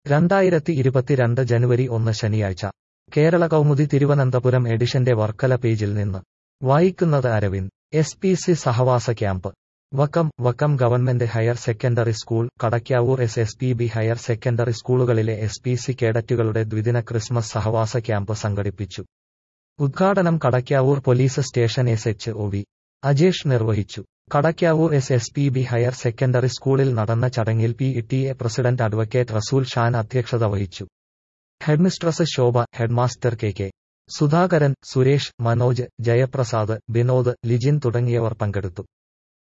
രണ്ടായിരത്തി ഇരുപത്തിരണ്ട് ജനുവരി ഒന്ന് ശനിയാഴ്ച കേരള കൗമുദി തിരുവനന്തപുരം എഡിഷന്റെ വർക്കല പേജിൽ നിന്ന് വായിക്കുന്നത് അരവിന്ദ് എസ് പി സി സഹവാസ camp Vakkom Vakkom government higher secondary school Kadakkavoor S S P B higher secondary സ്കൂളുകളിലെ എസ് പി സി കേഡറ്റുകളുടെ ദ്വിദിന ക്രിസ്മസ് സഹവാസ ക്യാമ്പ് സംഘടിപ്പിച്ചു ഉദ്ഘാടനം Kadakkavoor police station S H O V Ajesh നിർവഹിച്ചു Kadakkavoor S S P B higher secondary സ്കൂളിൽ നടന്ന ചടങ്ങിൽ P T A president advocate Rasool Shan അധ്യക്ഷത വഹിച്ചു headmistress Shobha headmaster K K Sudhakaran Suresh Manoj Jayaprasad Vinod Lijin തുടങ്ങിയവർ പങ്കെടുത്തു